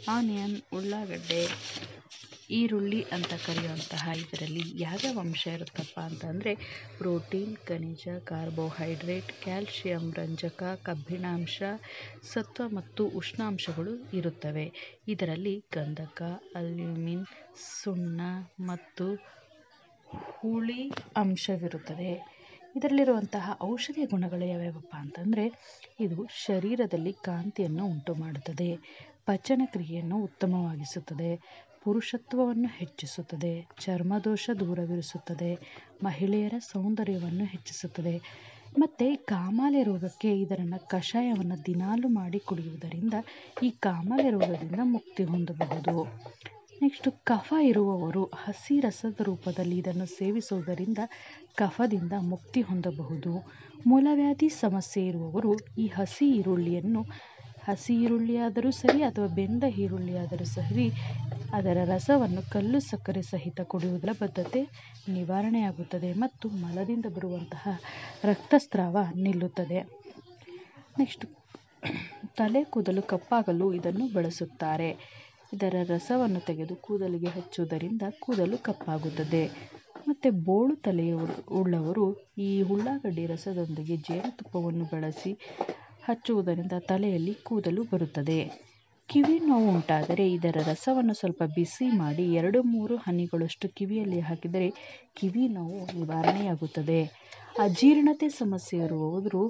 onion ಉಳ್ಳಾಗಡ್ಡೆ ಈರುಳ್ಳಿ ಅಂತ ಕರೆಯುವಂತಹ ಇದರಲ್ಲಿ ಯಾವ್ಯಾವ ಅಂಶ ಇರುತ್ತಪ್ಪ ಅಂತಂದರೆ ಪ್ರೋಟೀನ್ ಖನಿಜ ಕಾರ್ಬೋಹೈಡ್ರೇಟ್ ಕ್ಯಾಲ್ಶಿಯಂ ರಂಜಕ ಕಬ್ಬಿಣಾಂಶ ಸತ್ವ ಮತ್ತು ಉಷ್ಣಾಂಶಗಳು ಇರುತ್ತವೆ ಇದರಲ್ಲಿ ಗಂಧಕ ಅಲ್ಯೂಮಿನ್ ಸುಣ್ಣ ಮತ್ತು ಹುಳಿ ಅಂಶವಿರುತ್ತದೆ ಇದರಲ್ಲಿರುವಂತಹ ಔಷಧೀಯ ಗುಣಗಳು ಯಾವ್ಯಾವಪ್ಪ ಅಂತಂದರೆ ಇದು ಶರೀರದಲ್ಲಿ ಕಾಂತಿಯನ್ನು ಉಂಟು ಮಾಡುತ್ತದೆ ಪಚನ ಕ್ರಿಯೆಯನ್ನು ಉತ್ತಮವಾಗಿಸುತ್ತದೆ ಪುರುಷತ್ವವನ್ನು ಹೆಚ್ಚಿಸುತ್ತದೆ ಚರ್ಮದೋಷ ದೂರವಿರಿಸುತ್ತದೆ ಮಹಿಳೆಯರ ಸೌಂದರ್ಯವನ್ನು ಹೆಚ್ಚಿಸುತ್ತದೆ ಮತ್ತು ಕಾಮಾಲೆ ರೋಗಕ್ಕೆ ಇದರನ್ನು ಕಷಾಯವನ್ನು ದಿನಾಲು ಮಾಡಿ ಕುಡಿಯುವುದರಿಂದ ಈ ಕಾಮಾಲೆ ರೋಗದಿಂದ ಮುಕ್ತಿ ಹೊಂದಬಹುದು ನೆಕ್ಸ್ಟು ಕಫ ಇರುವವರು ಹಸಿ ರಸದ ರೂಪದಲ್ಲಿ ಇದನ್ನು ಸೇವಿಸುವುದರಿಂದ ಕಫದಿಂದ ಮುಕ್ತಿ ಹೊಂದಬಹುದು ಮೂಲವ್ಯಾಧಿ ಸಮಸ್ಯೆ ಇರುವವರು ಈ ಹಸಿ ಈರುಳ್ಳಿಯನ್ನು ಹಸಿ ಈರುಳ್ಳಿಯಾದರೂ ಸರಿ ಅಥವಾ ಬೆಂದ ಈರುಳ್ಳಿಯಾದರೂ ಸರಿ ಅದರ ರಸವನ್ನು ಕಲ್ಲು ಸಕ್ಕರೆ ಸಹಿತ ಕುಡಿಯುವುದರ ಬದ್ಧತೆ ನಿವಾರಣೆಯಾಗುತ್ತದೆ ಮತ್ತು ಮಲದಿಂದ ಬರುವಂತಹ ರಕ್ತಸ್ರಾವ ನಿಲ್ಲುತ್ತದೆ ನೆಕ್ಸ್ಟ್ ತಲೆ ಕೂದಲು ಕಪ್ಪಾಗಲು ಇದನ್ನು ಬಳಸುತ್ತಾರೆ ಇದರ ರಸವನ್ನು ತೆಗೆದು ಕೂದಲಿಗೆ ಹಚ್ಚುವುದರಿಂದ ಕೂದಲು ಕಪ್ಪಾಗುತ್ತದೆ ಮತ್ತು ಬೋಳು ತಲೆಯ ಉಳ್ಳವರು ಈ ಉಳ್ಳಾಗಡ್ಡಿ ರಸದೊಂದಿಗೆ ಜೇನುತುಪ್ಪವನ್ನು ಬಳಸಿ ಹಚ್ಚುವುದರಿಂದ ತಲೆಯಲ್ಲಿ ಕೂದಲು ಬರುತ್ತದೆ ಕಿವಿ ನೋವು ಉಂಟಾದರೆ ಇದರ ರಸವನ್ನು ಸ್ವಲ್ಪ ಬಿಸಿ ಮಾಡಿ ಎರಡು ಮೂರು ಹನಿಗಳಷ್ಟು ಕಿವಿಯಲ್ಲಿ ಹಾಕಿದರೆ ಕಿವಿ ನೋವು ನಿವಾರಣೆಯಾಗುತ್ತದೆ ಅಜೀರ್ಣತೆ ಸಮಸ್ಯೆ ಇರುವವರು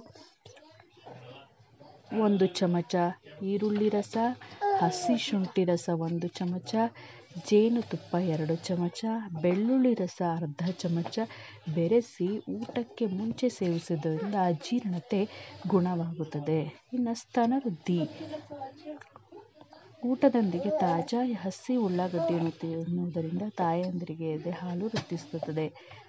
ಒಂದು ಚಮಚ ಈರುಳ್ಳಿ ರಸ ಹಸಿ ಶುಂಠಿ ರಸ ಒಂದು ಚಮಚ ಜೇನುತುಪ್ಪ ಎರಡು ಚಮಚ ಬೆಳ್ಳುಳ್ಳಿ ರಸ ಅರ್ಧ ಚಮಚ ಬೆರೆಸಿ ಊಟಕ್ಕೆ ಮುಂಚೆ ಸೇವಿಸುವುದರಿಂದ ಅಜೀರ್ಣತೆ ಗುಣವಾಗುತ್ತದೆ ಇನ್ನು ಸ್ತನವೃದ್ಧಿ ಊಟದೊಂದಿಗೆ ತಾಜಾ ಹಸಿ ಉಳ್ಳಾಗಡ್ಡಿಯನ್ನು ತಿನ್ನುವುದರಿಂದ ತಾಯಂದಿರಿಗೆ ಎದೆ ಹಾಲು ವೃದ್ಧಿಸುತ್ತದೆ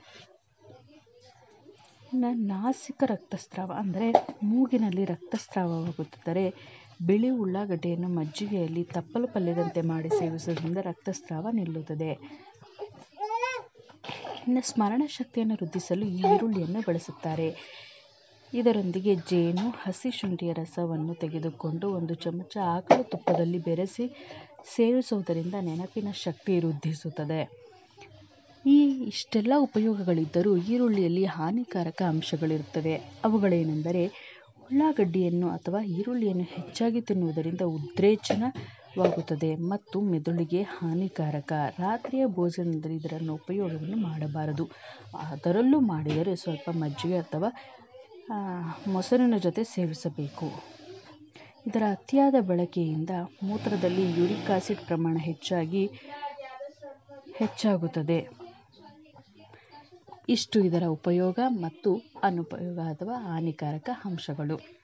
ಇನ್ನು ನಾಸಿಕ ರಕ್ತಸ್ರಾವ ಅಂದರೆ ಮೂಗಿನಲ್ಲಿ ರಕ್ತಸ್ರಾವವಾಗುತ್ತಿದ್ದರೆ ಬಿಳಿ ಉಳ್ಳಾಗಡ್ಡೆಯನ್ನು ಮಜ್ಜಿಗೆಯಲ್ಲಿ ತಪ್ಪಲು ಪಲ್ಯದಂತೆ ಮಾಡಿ ಸೇವಿಸುವುದರಿಂದ ರಕ್ತಸ್ರಾವ ನಿಲ್ಲುತ್ತದೆ ಇನ್ನು ಸ್ಮರಣ ಶಕ್ತಿಯನ್ನು ವೃದ್ಧಿಸಲು ಈ ಈರುಳ್ಳಿಯನ್ನು ಬಳಸುತ್ತಾರೆ ಇದರೊಂದಿಗೆ ಜೇನು ಹಸಿ ಶುಂಠಿಯ ರಸವನ್ನು ತೆಗೆದುಕೊಂಡು ಒಂದು ಚಮಚ ಆಕಳ ತುಪ್ಪದಲ್ಲಿ ಬೆರೆಸಿ ಸೇವಿಸುವುದರಿಂದ ನೆನಪಿನ ಶಕ್ತಿ ವೃದ್ಧಿಸುತ್ತದೆ ಈ ಇಷ್ಟೆಲ್ಲ ಉಪಯೋಗಗಳಿದ್ದರೂ ಈರುಳ್ಳಿಯಲ್ಲಿ ಹಾನಿಕಾರಕ ಅಂಶಗಳಿರುತ್ತವೆ ಅವುಗಳೇನೆಂದರೆ ಉಳ್ಳಾಗಡ್ಡಿಯನ್ನು ಅಥವಾ ಈರುಳ್ಳಿಯನ್ನು ಹೆಚ್ಚಾಗಿ ತಿನ್ನುವುದರಿಂದ ಉದ್ರೇಚನವಾಗುತ್ತದೆ ಮತ್ತು ಮೆದುಳಿಗೆ ಹಾನಿಕಾರಕ ರಾತ್ರಿಯ ಭೋಜನದಲ್ಲಿ ಇದರನ್ನು ಉಪಯೋಗವನ್ನು ಮಾಡಬಾರದು ಅದರಲ್ಲೂ ಮಾಡಿದರೆ ಸ್ವಲ್ಪ ಮಜ್ಜಿಗೆ ಅಥವಾ ಮೊಸರಿನ ಜೊತೆ ಸೇವಿಸಬೇಕು ಇದರ ಅತಿಯಾದ ಬಳಕೆಯಿಂದ ಮೂತ್ರದಲ್ಲಿ ಯೂರಿಕ್ ಆಸಿಡ್ ಪ್ರಮಾಣ ಹೆಚ್ಚಾಗಿ ಹೆಚ್ಚಾಗುತ್ತದೆ ಇಷ್ಟು ಇದರ ಉಪಯೋಗ ಮತ್ತು ಅನುಪಯೋಗ ಅಥವಾ ಹಾನಿಕಾರಕ ಅಂಶಗಳು